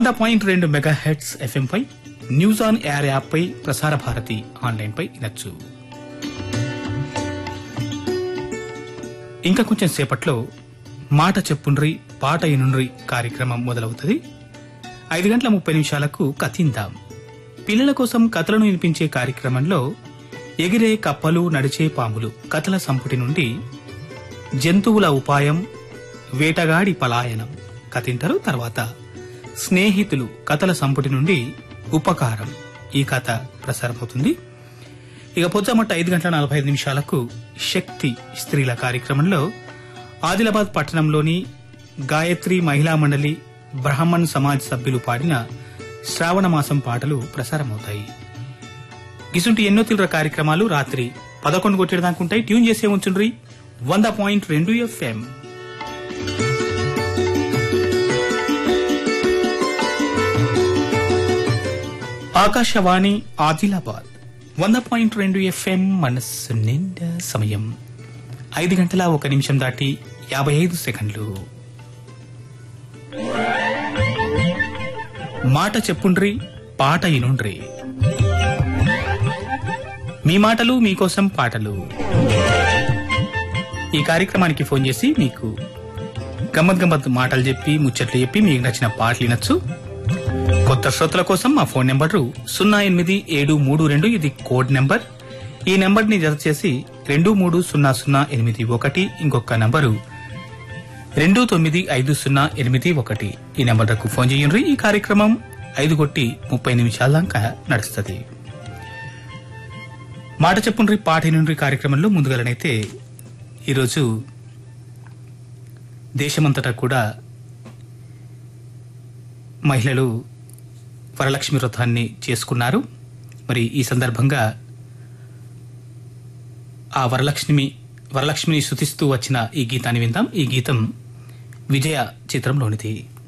వంద పాయింట్ రెండు megahertz FM పై న్యూస్ ఆన్ ఎయిర్ యాప్ పై ప్రసార భారతి ఆన్లైన్ పై వినొచ్చు ఇంకా కొంచెం సేపట్లో మాట చెప్పుండ్రి పాట ఇనుండ్రి కార్యక్రమం మొదలవుతుంది ఐదు గంటల ముప్పై నిమిషాలకు కథిందాం పిల్లల కోసం కథలను వినిపించే కార్యక్రమంలో ఎగిరే కప్పలు నడిచే పాములు కథల సంపుటి నుండి జంతువుల ఉపాయం వేటగాడి పలాయనం కథింటారు తర్వాత స్నేహితులు కథల సంపుటి నుండి ఉపకారం ఈ కథ ప్రసారమవుతుంది ఇక పొద్దుమట్ట ఐదు గంటల నలభై ఐదు నిమిషాలకు శక్తి స్త్రీల కార్యక్రమంలో ఆదిలాబాద్ పట్టణంలోని గాయత్రి మహిళా మండలి బ్రాహ్మణ్ సమాజ్ సభ్యులు పాడిన శ్రావణ మాసం పాటలు ప్రసారమవుతాయి గిసుంటి ఎన్నో తీవ్ర కార్యక్రమాలు రాత్రి పదకొండు కొట్టేదాకుంటాయి ట్యూన్ చేసే ఉంచుండ్రి వంద పాయింట్ రెండు ఎఫ్ఎం ఆకాశవాణి ఆదిలాబాద్ వంద పాయింట్ రెండు ఎఫ్ఎం మనస్సు నిండా సమయం ఐదు గంటల ఒక నిమిషం దాటి యాభై ఐదు సెకండ్లు మాట చెప్పుండ్రి పాట ఇనుండ్రి మీ మాటలు మీకోసం పాటలు ఈ కార్యక్రమానికి ఫోన్ చేసి మీకు గమ్మత్ గమ్మత్ మాటలు చెప్పి ముచ్చట్లు చెప్పి మీకు నచ్చిన పాటలు వినొచ్చు కొత్త శ్రోతల కోసం మా ఫోన్ నెంబరు సున్నా ఎనిమిది ఏడు మూడు రెండు ఇది కోడ్ నెంబర్ ఈ నెంబర్ ని జత చేసి రెండు మూడు సున్నా సున్నా ఎనిమిది ఒకటి ఇంకొక నంబరు రెండు తొమ్మిది ఐదు సున్నా ఎనిమిది ఒకటి ఈ నెంబర్లకు ఫోన్ చేయండి ఈ కార్యక్రమం ఐదు కొట్టి ముప్పై నిమిషాల దాకా నడుస్తుంది మాట చెప్పుండ్రి పాట నుండి కార్యక్రమంలో ముందుగాలనైతే ఈరోజు దేశమంతటా కూడా మహిళలు వరలక్ష్మి వ్రతాన్ని చేసుకున్నారు మరి ఈ సందర్భంగా ఆ వరలక్ష్మి వరలక్ష్మిని శుతిస్తూ వచ్చిన ఈ గీతాన్ని విందాం ఈ గీతం విజయ చిత్రంలోనిది